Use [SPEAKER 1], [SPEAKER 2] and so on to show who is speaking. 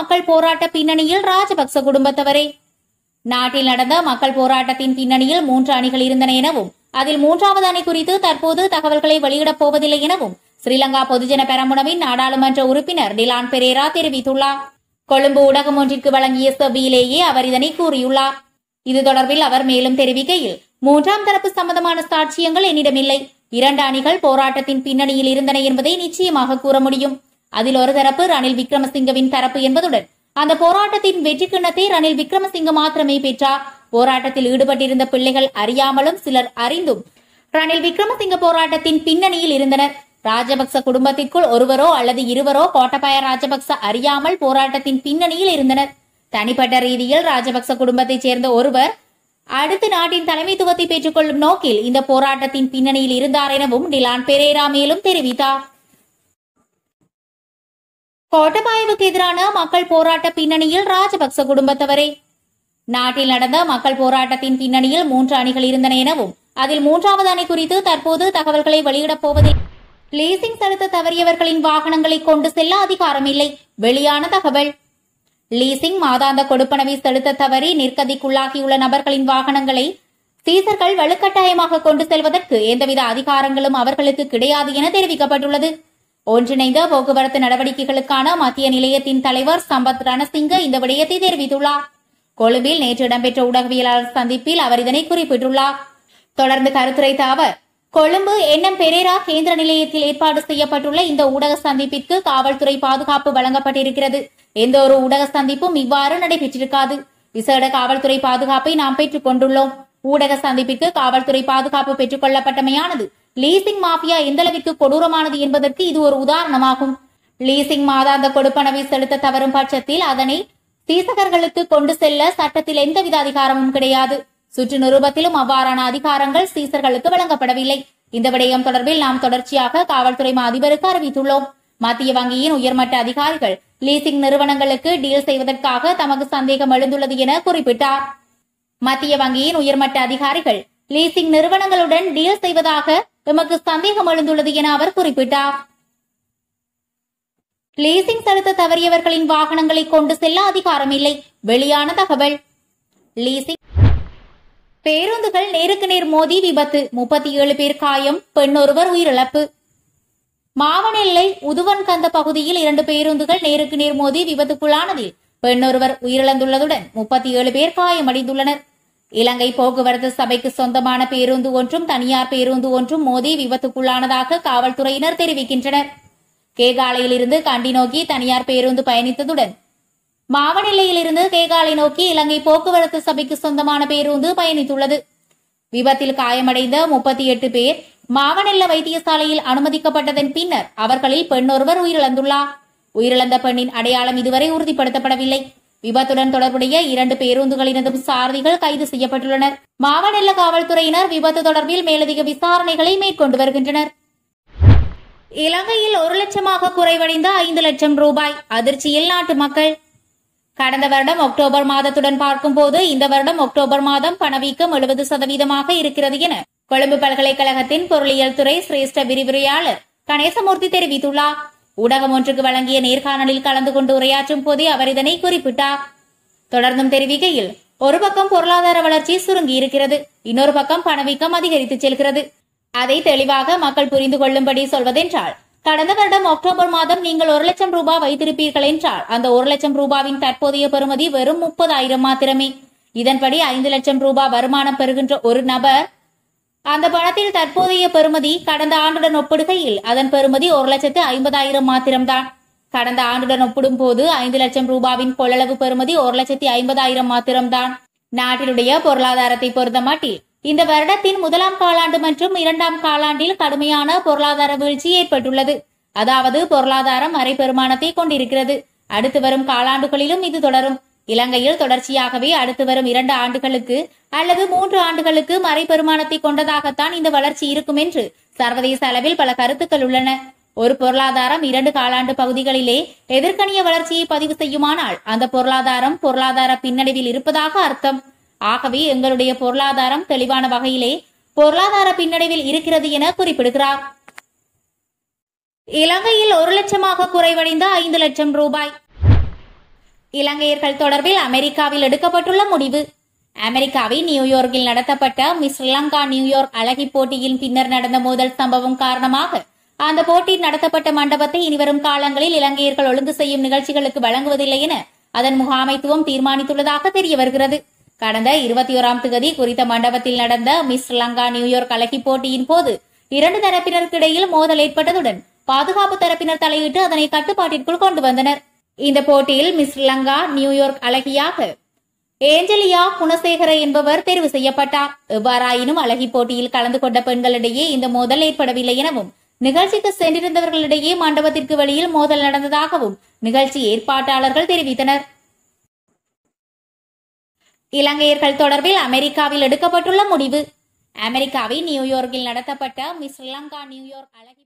[SPEAKER 1] மக்கள் போராட்ட பின்னணியில் ராஜபக்ச குடும்பத்தவரே நாட்டில் நடந்த மக்கள் போராட்டத்தின் பின்னணியில் மூன்று அணிகள் இருந்தன எனவும் அதில் மூன்றாவது அணி குறித்து தற்போது தகவல்களை வெளியிடப் போவதில்லை எனவும் ஸ்ரீலங்கா பொதுஜன பெரமுனவின் நாடாளுமன்ற உறுப்பினர் டிலான் பெரேரா தெரிவித்துள்ளார் கொழும்பு ஊடகம் ஒன்றிற்கு வழங்கிய செவ்வியிலேயே அவர் இதனை கூறியுள்ளார் இது தொடர்பில் அவர் மேலும் தெரிவிக்கையில் மூன்றாம் தரப்பு சம்பந்தமான சாட்சியங்கள் என்னிடமில்லை இரண்டு அணிகள் போராட்டத்தின் பின்னணியில் இருந்தன என்பதை நிச்சயமாக கூற முடியும் அதில் ஒரு தரப்பு ரணில் விக்ரமசிங்கவின் தரப்பு என்பதுடன் அந்த போராட்டத்தின் வெற்றி கிண்ணத்தை ரணில் விக்ரமசிங்க மாத்திரமே பெற்றார் போராட்டத்தில் ஈடுபட்டிருந்த பிள்ளைகள் அறியாமலும் சிலர் அறிந்தும் ரணில் விக்ரமசிங்க போராட்டத்தின் பின்னணியில் இருந்தனர் ராஜபக்ச குடும்பத்திற்குள் ஒருவரோ அல்லது இருவரோ கோட்டபாய ராஜபக்ச அறியாமல் போராட்டத்தின் பின்னணியில் இருந்தனர் தனிப்பட்ட ரீதியில் ராஜபக்ச குடும்பத்தைச் சேர்ந்த ஒருவர் அடுத்து நாட்டின் தலைமைத்துவத்தை பெற்றுக்கொள்ளும் நோக்கில் இந்த போராட்டத்தின் பின்னணியில் இருந்தார் எனவும் டிலான் பெரேரா மேலும் தெரிவித்தார் கோட்டபாயவுக்கு எதிரான மக்கள் போராட்ட பின்னணியில் ராஜபக்ச குடும்பத்தவரே நாட்டில் நடந்த மக்கள் போராட்டத்தின் பின்னணியில் மூன்று அணிகள் இருந்தன எனவும் அதில் மூன்றாவது அணி குறித்து தற்போது தகவல்களை வெளியிடப் போவதில் லீசிங் செலுத்த தவறியவர்களின் வாகனங்களை கொண்டு செல்ல அதிகாரம் இல்லை வெளியான தகவல் லீசிங் மாதாந்த கொடுப்பனவை செலுத்த தவறி நிர்கதிக்குள்ளாகியுள்ள நபர்களின் வாகனங்களை சீசர்கள் வலுக்கட்டாயமாக கொண்டு செல்வதற்கு எந்தவித அதிகாரங்களும் அவர்களுக்கு கிடையாது என தெரிவிக்கப்பட்டுள்ளது ஒன்றிணைந்த போக்குவரத்து நடவடிக்கைகளுக்கான மத்திய நிலையத்தின் தலைவர் சம்பத் ரணசிங்க இந்த விடயத்தை தெரிவித்துள்ளார் கொழும்பில் நேற்று இடம்பெற்ற ஊடகவியலாளர் சந்திப்பில் அவர் இதனை குறிப்பிட்டுள்ளார் தொடர்ந்து கருத்துரைத்த அவர் கொழும்பு என்எம் பெரேரா கேந்திர நிலையத்தில் ஏற்பாடு செய்யப்பட்டுள்ள இந்த ஊடக சந்திப்பிற்கு காவல்துறை பாதுகாப்பு வழங்கப்பட்டிருக்கிறது எந்த ஒரு ஊடக சந்திப்பும் இவ்வாறு நடைபெற்றிருக்காது விசேட காவல்துறை பாதுகாப்பை நாம் பெற்றுக் கொண்டுள்ளோம் ஊடக சந்திப்பிற்கு காவல்துறை பாதுகாப்பு பெற்றுக் கொள்ளப்பட்டமையானது லீசிங் மாஃபியா எந்தளவிற்கு கொடூரமானது என்பதற்கு இது ஒரு உதாரணமாகும் லீசிங் மாதாந்த கொடுப்பனவை செலுத்த தவறும் பட்சத்தில் அதனை சீசகர்களுக்கு கொண்டு செல்ல சட்டத்தில் எந்தவித அதிகாரமும் கிடையாது சுற்று நிரூபத்திலும் அவ்வாறான அதிகாரங்கள் சீசர்களுக்கு வழங்கப்படவில்லை இந்த விடயம் தொடர்பில் நாம் தொடர்ச்சியாக காவல்துறை மா அதிபருக்கு அறிவித்துள்ளோம் மத்திய வங்கியின் உயர்மட்ட அதிகாரிகள் லீசிங் நிறுவனங்களுக்கு டீல் செய்வதற்காக தமக்கு சந்தேகம் எழுந்துள்ளது என குறிப்பிட்டார் மத்திய வங்கியின் உயர்மட்ட அதிகாரிகள் லீசிங் நிறுவனங்களுடன் டீல் செய்வதாக எமக்கு சந்தேகம் எழுந்துள்ளது என அவர் குறிப்பிட்டார் லீசிங் செலுத்த தவறியவர்களின் வாகனங்களை கொண்டு செல்ல அதிகாரம் இல்லை வெளியான தகவல் லீசிங் பேருந்துகள் நேருக்கு நேர் மோதி விபத்து முப்பத்தி ஏழு பேர் காயம் பெண் ஒருவர் உயிரிழப்பு மாவனெல்லை உதுவன்கந்த பகுதியில் இரண்டு பேருந்துகள் நேருக்கு நேர் மோதி விபத்துக்குள்ளானதில் பெண் ஒருவர் உயிரிழந்துள்ளதுடன் முப்பத்தி ஏழு பேர் காயமடைந்துள்ளனர் இலங்கை போக்குவரத்து சபைக்கு சொந்தமான பேருந்து ஒன்றும் தனியார் பேருந்து ஒன்றும் மோதி விபத்துக்குள்ளானதாக காவல்துறையினர் தெரிவிக்கின்றனர் கேகாலையிலிருந்து கண்டி நோக்கி தனியார் பேருந்து பயணித்ததுடன் மாவனெல்லையிலிருந்து கேகாலை நோக்கி இலங்கை போக்குவரத்து சபைக்கு சொந்தமான பேருந்து பயணித்துள்ளது விபத்தில் காயமடைந்த முப்பத்தி எட்டு பேர் மாவனெல்ல வைத்தியசாலையில் அனுமதிக்கப்பட்டதன் பின்னர் அவர்களில் பெண் ஒருவர் உயிரிழந்துள்ளார் உயிரிழந்த பெண்ணின் அடையாளம் இதுவரை உறுதிப்படுத்தப்படவில்லை விபத்துடன் தொடர்புடைய இரண்டு பேருந்துகளினதும் சாரதிகள் கைது செய்யப்பட்டுள்ளனர் மாவனெல்ல காவல்துறையினர் விபத்து தொடர்பில் மேலதிக விசாரணைகளை மேற்கொண்டு வருகின்றனர் இலங்கையில் ஒரு லட்சமாக குறைவடைந்த ஐந்து லட்சம் ரூபாய் அதிர்ச்சியில் நாட்டு மக்கள் கடந்த வருடம் அக்டோபர் மாதத்துடன் பார்க்கும்போது இந்த வருடம் அக்டோபர் மாதம் பணவீக்கம் எழுபது சதவீதமாக இருக்கிறது என கொழும்பு பல்கலைக்கழகத்தின் பொருளியல் துறை சிரேஷ்ட விரிவுரையாளர் கணேசமூர்த்தி தெரிவித்துள்ளார் ஊடகம் ஒன்றுக்கு வழங்கிய நேர்காணலில் கலந்து கொண்டு உரையாற்றும் போதே அவர் இதனை குறிப்பிட்டார் தொடர்ந்தும் தெரிவிக்கையில் ஒரு பக்கம் பொருளாதார வளர்ச்சி சுருங்கி இருக்கிறது இன்னொரு பக்கம் பணவீக்கம் அதிகரித்து செல்கிறது அதை தெளிவாக மக்கள் புரிந்து கொள்ளும்படி சொல்வதென்றால் கடந்த வருடம் அக்டோபர் மாதம் நீங்கள் ஒரு லட்சம் ரூபாய் வைத்திருப்பீர்கள் என்றால் அந்த ஒரு லட்சம் ரூபாவின் தற்போதைய பெறுமதி வெறும் முப்பதாயிரம் மாத்திரமே இதன்படி ஐந்து லட்சம் ரூபாய் வருமானம் பெறுகின்ற ஒரு நபர் அந்த பணத்தில் தற்போதைய பெறுமதி கடந்த ஆண்டுடன் ஒப்பிடுகையில் அதன் பெறுமதி ஒரு லட்சத்து ஐம்பதாயிரம் மாத்திரம்தான் கடந்த ஆண்டுடன் ஒப்பிடும் போது ஐந்து லட்சம் ரூபாவின் கொள்ளளவு பெறுமதி ஒரு லட்சத்தி ஐம்பதாயிரம் மாத்திரம்தான் நாட்டினுடைய பொருளாதாரத்தை பொறுத்த மட்டில் இந்த வருடத்தின் முதலாம் காலாண்டு மற்றும் இரண்டாம் காலாண்டில் கடுமையான பொருளாதார வீழ்ச்சி ஏற்பட்டுள்ளது அதாவது பொருளாதாரம் அரை பெருமானத்தை கொண்டிருக்கிறது அடுத்து வரும் காலாண்டுகளிலும் இது தொடரும் இலங்கையில் தொடர்ச்சியாகவே அடுத்து வரும் இரண்டு ஆண்டுகளுக்கு அல்லது மூன்று ஆண்டுகளுக்கு மறை பெருமானத்தை கொண்டதாகத்தான் இந்த வளர்ச்சி இருக்கும் என்று சர்வதேச அளவில் பல கருத்துக்கள் உள்ளன ஒரு பொருளாதாரம் இரண்டு காலாண்டு பகுதிகளிலே எதிர்கணிய வளர்ச்சியை பதிவு செய்யுமானால் அந்த பொருளாதாரம் பொருளாதார பின்னடைவில் இருப்பதாக அர்த்தம் ஆகவே எங்களுடைய பொருளாதாரம் தெளிவான வகையிலே பொருளாதார பின்னடைவில் இருக்கிறது என குறிப்பிடுகிறார் இலங்கையில் ஒரு லட்சமாக குறைவடைந்த ஐந்து லட்சம் ரூபாய் இலங்கையர்கள் தொடர்பில் அமெரிக்காவில் எடுக்கப்பட்டுள்ள முடிவு அமெரிக்காவின் நியூயார்க்கில் நடத்தப்பட்ட மிஸ் ஸ்ரீலங்கா நியூயார்க் அழகி போட்டியின் பின்னர் நடந்த மோதல் சம்பவம் காரணமாக அந்த போட்டி நடத்தப்பட்ட மண்டபத்தை இனிவரும் காலங்களில் இலங்கையர்கள் ஒழுங்கு செய்யும் நிகழ்ச்சிகளுக்கு வழங்குவதில்லை என அதன் முகாமைத்துவம் தீர்மானித்துள்ளதாக தெரிய வருகிறது கடந்த இருபத்தி ஓராம் தேதி குறித்த மண்டபத்தில் நடந்த மிஸ் ஸ்ரீலங்கா நியூயார்க் அழகி போட்டியின் போது இரண்டு தரப்பினருக்கு இடையில் மோதல் ஏற்பட்டதுடன் பாதுகாப்பு தரப்பினர் தலையிட்டு அதனை கட்டுப்பாட்டிற்குள் கொண்டு வந்தனர் இந்த போட்டியில் மிஸ் ஸ்ரீலங்கா நியூயார்க் அழகியாக ஏஞ்சலியா குணசேகர என்பவர் தேர்வு செய்யப்பட்டார் எவ்வாறாயினும் அழகி போட்டியில் கலந்து கொண்ட பெண்களிடையே இந்த மோதல் ஏற்படவில்லை எனவும் நிகழ்ச்சிக்கு சென்றிருந்தவர்களிடையே மண்டபத்திற்கு வெளியில் மோதல் நடந்ததாகவும் நிகழ்ச்சி ஏற்பாட்டாளர்கள் தெரிவித்தனர் இலங்கையர்கள் தொடர்பில் அமெரிக்காவில் எடுக்கப்பட்டுள்ள முடிவு அமெரிக்காவின் நியூயார்க்கில் நடத்தப்பட்ட மிஸ் ஸ்ரீலங்கா நியூயார்க் அழகி